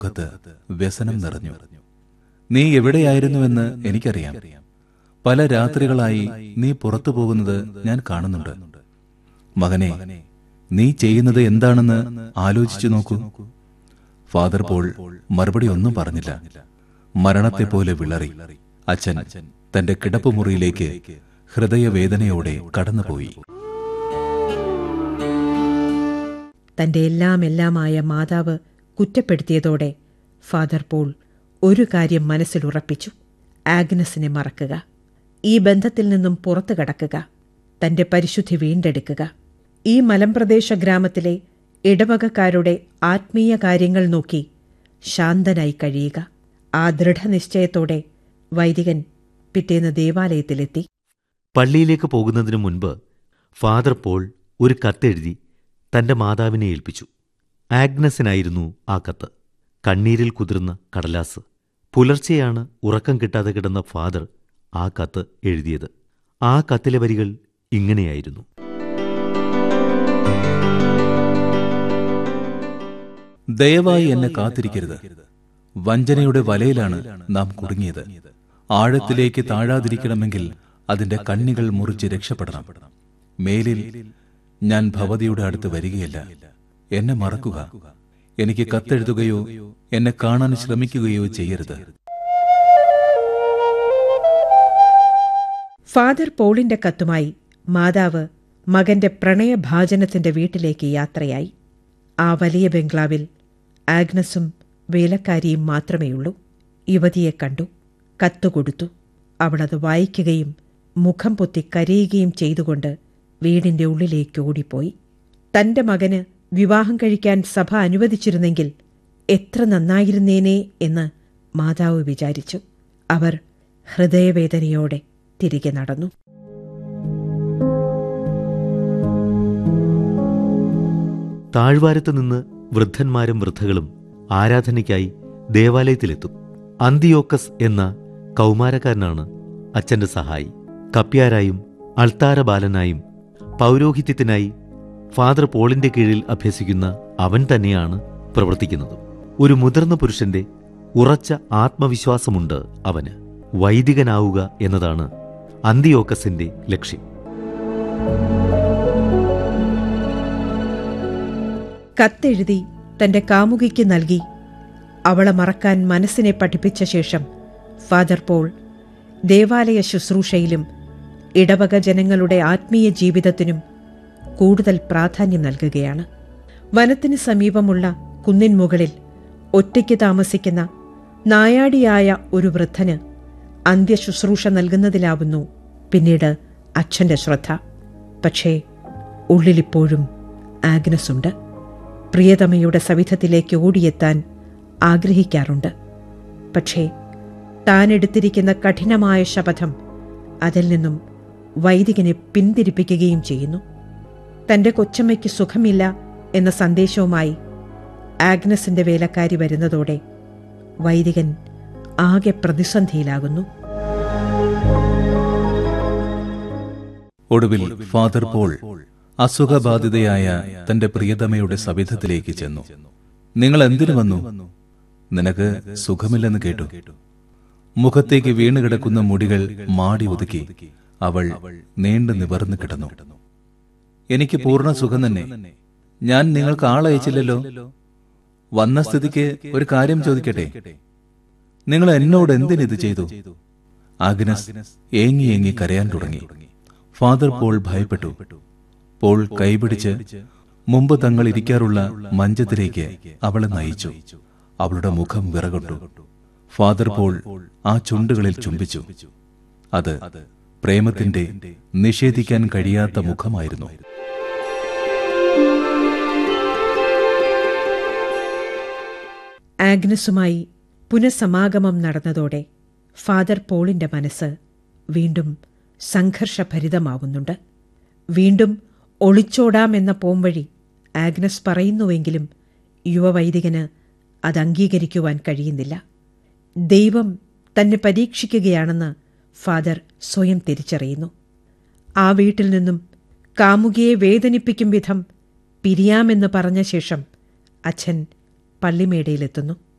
മുഖത്ത് വ്യസനം നിറഞ്ഞു നീ എവിടെയായിരുന്നുവെന്ന് എനിക്കറിയാം പല രാത്രികളായി നീ പുറത്തു പോകുന്നത് ഞാൻ കാണുന്നുണ്ട് മകനെ നീ ചെയ്യുന്നത് എന്താണെന്ന് ആലോചിച്ചു നോക്കൂ ഫാദർ പോൾ മറുപടി ഒന്നും പറഞ്ഞില്ല മരണത്തെ പോലെ വിളറി അച്ഛൻ തന്റെ കിടപ്പുമുറിയിലേക്ക് ഹൃദയവേദനയോടെ കടന്നുപോയി തന്റെ എല്ലാം എല്ലാമായ മാതാവ് കുറ്റപ്പെടുത്തിയതോടെ ഫാദർ പോൾ ഒരു കാര്യം മനസ്സിൽ ഉറപ്പിച്ചു ആഗ്നസിനെ മറക്കുക ഈ ബന്ധത്തിൽ നിന്നും പുറത്തു കടക്കുക തന്റെ പരിശുദ്ധി വീണ്ടെടുക്കുക ഈ മലമ്പ്രദേശ ഗ്രാമത്തിലെ ഇടവകക്കാരുടെ ആത്മീയ കാര്യങ്ങൾ നോക്കി ശാന്തനായി കഴിയുക ആ ദൃഢനിശ്ചയത്തോടെ വൈദികൻ പിറ്റേന്ന് ദേവാലയത്തിലെത്തി പള്ളിയിലേക്ക് പോകുന്നതിനു മുൻപ് ഫാദർ പോൾ ഒരു കത്തെഴുതി തന്റെ മാതാവിനെ ഏൽപ്പിച്ചു ആഗ്നസിനായിരുന്നു ആ കത്ത് കണ്ണീരിൽ കുതിർന്ന കടലാസ് പുലർച്ചെയാണ് ഉറക്കം കിട്ടാതെ കിടന്ന ഫാദർ ആ കത്ത് എഴുതിയത് ആ കത്തിലെ വരികൾ ഇങ്ങനെയായിരുന്നു ദയവായി എന്നെ കാത്തിരിക്കരുത് വഞ്ചനയുടെ വലയിലാണ് നാം കുടുങ്ങിയത് ആഴത്തിലേക്ക് താഴാതിരിക്കണമെങ്കിൽ അതിന്റെ കണ്ണികൾ മുറിച്ച് രക്ഷപ്പെടണം മേലിൽ ഞാൻ ഭവതിയുടെ അടുത്ത് വരികയില്ല എന്നെ മറക്കുക എനിക്ക് കത്തെഴുതുകയോ എന്നെ കാണാൻ ശ്രമിക്കുകയോ ചെയ്യരുത് ഫാദർ പോളിന്റെ കത്തുമായി മാതാവ് മകന്റെ പ്രണയഭാജനത്തിന്റെ വീട്ടിലേക്ക് യാത്രയായി ആ വലിയ ബംഗ്ലാവിൽ ആഗ്നസും വേലക്കാരിയും മാത്രമേയുള്ളൂ യുവതിയെ കണ്ടു കത്തുകൊടുത്തു അവളത് വായിക്കുകയും മുഖം പൊത്തി കരയുകയും ചെയ്തുകൊണ്ട് വീടിന്റെ ഉള്ളിലേക്ക് ഓടിപ്പോയി തന്റെ മകന് വിവാഹം കഴിക്കാൻ സഭ അനുവദിച്ചിരുന്നെങ്കിൽ എത്ര നന്നായിരുന്നേനേ എന്ന് മാതാവ് വിചാരിച്ചു അവർ ഹൃദയവേദനയോടെ തിരികെ നടന്നു താഴ്വാരത്ത് നിന്ന് വൃദ്ധന്മാരും വൃദ്ധകളും ആരാധനയ്ക്കായി ദേവാലയത്തിലെത്തും അന്തിയോക്കസ് എന്ന കൗമാരക്കാരനാണ് അച്ഛന്റെ സഹായി കപ്യാരായും അൾത്താര ബാലനായും പൗരോഹിത്യത്തിനായി ഫാദർ പോളിന്റെ കീഴിൽ അഭ്യസിക്കുന്ന അവൻ തന്നെയാണ് പ്രവർത്തിക്കുന്നത് ഒരു മുതിർന്ന പുരുഷന്റെ ഉറച്ച ആത്മവിശ്വാസമുണ്ട് അവന് വൈദികനാവുക എന്നതാണ് അന്തിയോക്കസിന്റെ ലക്ഷ്യം കത്തെഴുതി തന്റെ കാമുകിക്ക് നൽകി അവളെ മറക്കാൻ മനസ്സിനെ പഠിപ്പിച്ച ശേഷം ഫാദർ പോൾ ദേവാലയ ശുശ്രൂഷയിലും ഇടവക ജനങ്ങളുടെ ആത്മീയ ജീവിതത്തിനും കൂടുതൽ പ്രാധാന്യം നൽകുകയാണ് വനത്തിന് സമീപമുള്ള കുന്നിൻ മുകളിൽ ഒറ്റയ്ക്ക് താമസിക്കുന്ന നായാടിയായ ഒരു വൃദ്ധന് അന്ത്യശുശ്രൂഷ നൽകുന്നതിലാവുന്നു പിന്നീട് അച്ഛന്റെ ശ്രദ്ധ പക്ഷേ ഉള്ളിലിപ്പോഴും ആഗ്നസ് ഉണ്ട് പ്രിയതമയുടെ സവിധത്തിലേക്ക് ഓടിയെത്താൻ ആഗ്രഹിക്കാറുണ്ട് പക്ഷേ താൻ എടുത്തിരിക്കുന്ന കഠിനമായ ശപഥം അതിൽ നിന്നും വൈദികനെ പിന്തിരിപ്പിക്കുകയും ചെയ്യുന്നു തന്റെ കൊച്ചമ്മയ്ക്ക് സുഖമില്ല എന്ന സന്ദേശവുമായി ആഗ്നസിന്റെ വേലക്കാരി വരുന്നതോടെ വൈദികൻ ആകെ പ്രതിസന്ധിയിലാകുന്നു ഒടുവിൽ ഫാദർ പോൾ അസുഖബാധിതയായ തന്റെ പ്രിയതമയുടെ സവിധത്തിലേക്ക് ചെന്നു നിങ്ങൾ എന്തിനു വന്നു നിനക്ക് സുഖമില്ലെന്ന് കേട്ടു മുഖത്തേക്ക് വീണുകിടക്കുന്ന മുടികൾ മാടി ഒതുക്കി അവൾ നീണ്ടു നിവർന്നു കിടന്നു എനിക്ക് പൂർണ്ണ സുഖം തന്നെ ഞാൻ നിങ്ങൾക്ക് ആളയച്ചില്ലല്ലോ വന്ന സ്ഥിതിക്ക് ഒരു കാര്യം ചോദിക്കട്ടെ നിങ്ങൾ എന്നോട് എന്തിനിത് ചെയ്തു ആഗ്നസ് ഏങ്ങി ഏങ്ങി കരയാൻ തുടങ്ങി ഫാദർ പോൾ ഭയപ്പെട്ടു പോൾ കൈപിടിച്ച് മുമ്പ് തങ്ങൾ ഇരിക്കാറുള്ള മഞ്ചത്തിലേക്ക് അവളെ നയിച്ചു അവളുടെ മുഖം വിറകൊണ്ടു ഫാദർ പോൾ ആ ചുണ്ടുകളിൽ ചുംബിച്ചു അത് പ്രേമത്തിന്റെ നിഷേധിക്കാൻ കഴിയാത്ത മുഖമായിരുന്നു ആഗ്നസുമായി പുനഃസമാഗമം നടന്നതോടെ ഫാദർ പോളിന്റെ മനസ്സ് വീണ്ടും സംഘർഷഭരിതമാവുന്നുണ്ട് വീണ്ടും ഒളിച്ചോടാമെന്ന പോംവഴി ആഗ്നസ് പറയുന്നുവെങ്കിലും യുവവൈദികന് അത് അംഗീകരിക്കുവാൻ കഴിയുന്നില്ല ദൈവം തന്നെ പരീക്ഷിക്കുകയാണെന്ന് ഫാദർ സ്വയം തിരിച്ചറിയുന്നു ആ വീട്ടിൽ നിന്നും കാമുകിയെ വേദനിപ്പിക്കും വിധം പിരിയാമെന്ന് പറഞ്ഞ ശേഷം അച്ഛൻ പള്ളിമേടയിലെത്തുന്നു